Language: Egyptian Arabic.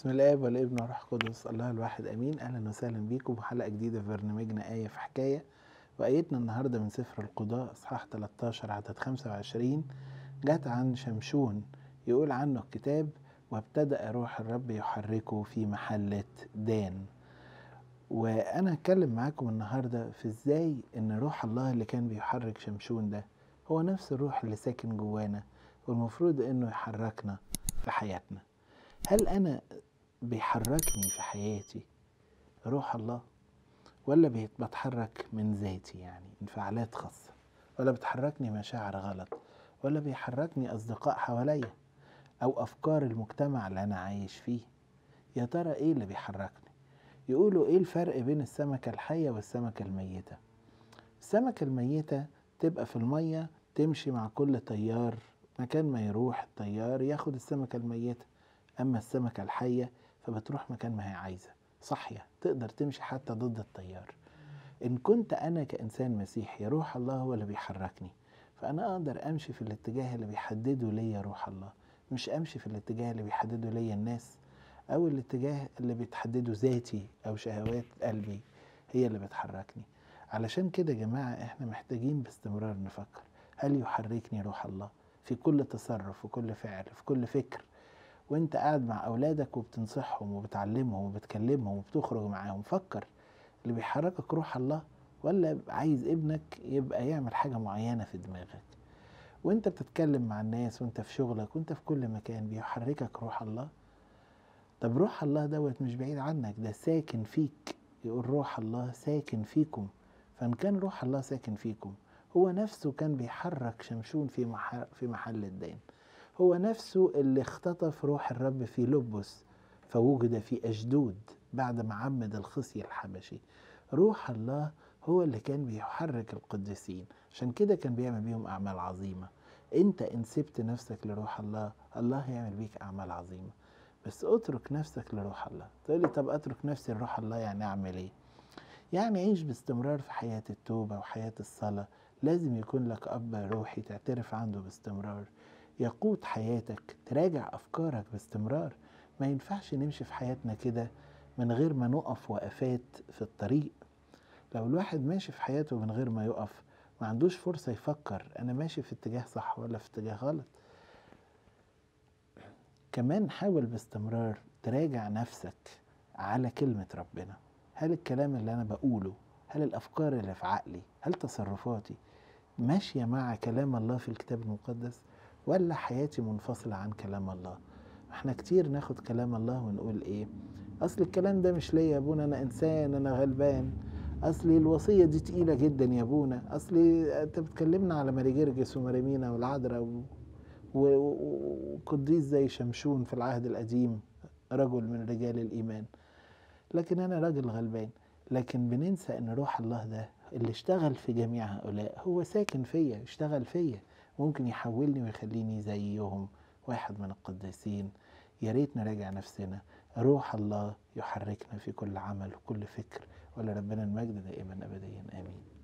بسم الاب والابن والروح القدس الله الواحد امين اهلا وسهلا بيكم بحلقه جديده في برنامجنا ايه في حكايه وايتنا النهارده من سفر القضاء اصحاح 13 عدد 25 جت عن شمشون يقول عنه الكتاب وابتدأ روح الرب يحركه في محلة دان وانا هتكلم معاكم النهارده في ازاي ان روح الله اللي كان بيحرك شمشون ده هو نفس الروح اللي ساكن جوانا والمفروض انه يحركنا في حياتنا هل انا بيحركني في حياتي روح الله ولا بيت- بتحرك من ذاتي يعني انفعالات خاصة ولا بتحركني مشاعر غلط ولا بيحركني أصدقاء حواليا أو أفكار المجتمع اللي أنا عايش فيه يا ترى إيه اللي بيحركني يقولوا إيه الفرق بين السمكة الحية والسمكة الميتة السمكة الميتة تبقى في المية تمشي مع كل طيار مكان ما يروح الطيار ياخد السمكة الميتة أما السمكة الحية فبتروح مكان ما هي عايزة صحية تقدر تمشي حتى ضد التيار إن كنت أنا كإنسان مسيحي روح الله هو اللي بيحركني فأنا أقدر أمشي في الاتجاه اللي بيحدده ليا روح الله مش أمشي في الاتجاه اللي بيحدده ليا الناس أو الاتجاه اللي بتحدده ذاتي أو شهوات قلبي هي اللي بتحركني علشان كده يا جماعة إحنا محتاجين باستمرار نفكر هل يحركني روح الله في كل تصرف وكل فعل في كل فكر وانت قاعد مع اولادك وبتنصحهم وبتعلمهم وبتكلمهم وبتخرج معاهم فكر اللي بيحركك روح الله ولا عايز ابنك يبقى يعمل حاجة معينة في دماغك وانت بتتكلم مع الناس وانت في شغلك وانت في كل مكان بيحركك روح الله طب روح الله دوت مش بعيد عنك ده ساكن فيك يقول روح الله ساكن فيكم فان كان روح الله ساكن فيكم هو نفسه كان بيحرك شمشون في محل في محل الدين هو نفسه اللي اختطف روح الرب في لبس فوجد في أشدود بعد ما عمد الخصي الحبشي روح الله هو اللي كان بيحرك القديسين عشان كده كان بيعمل بيهم أعمال عظيمة انت ان سبت نفسك لروح الله الله هيعمل بيك أعمال عظيمة بس اترك نفسك لروح الله تقول لي طب اترك نفسي لروح الله يعني اعمل ايه يعني عيش باستمرار في حياة التوبة وحياة الصلاة لازم يكون لك أب روحي تعترف عنده باستمرار يقود حياتك تراجع أفكارك باستمرار ما ينفعش نمشي في حياتنا كده من غير ما نقف وقفات في الطريق لو الواحد ماشي في حياته من غير ما يقف ما عندوش فرصة يفكر أنا ماشي في اتجاه صح ولا في اتجاه غلط كمان حاول باستمرار تراجع نفسك على كلمة ربنا هل الكلام اللي أنا بقوله هل الأفكار اللي في عقلي هل تصرفاتي ماشية مع كلام الله في الكتاب المقدس ولا حياتي منفصلة عن كلام الله احنا كتير ناخد كلام الله ونقول ايه اصل الكلام ده مش ليا يا ابونا انا انسان انا غلبان اصلي الوصية دي تقيلة جدا يا ابونا اصلي انت بتكلمنا على ماري جرجس وماريمينا والعذراء و... و- و- وقديس زي شمشون في العهد القديم رجل من رجال الإيمان لكن أنا راجل غلبان لكن بننسى أن روح الله ده اللي اشتغل في جميع هؤلاء هو ساكن فيا اشتغل فيا ممكن يحولني ويخليني زيهم واحد من القديسين يا ريت نراجع نفسنا روح الله يحركنا في كل عمل وكل فكر ولربنا المجد دائما أبديا آمين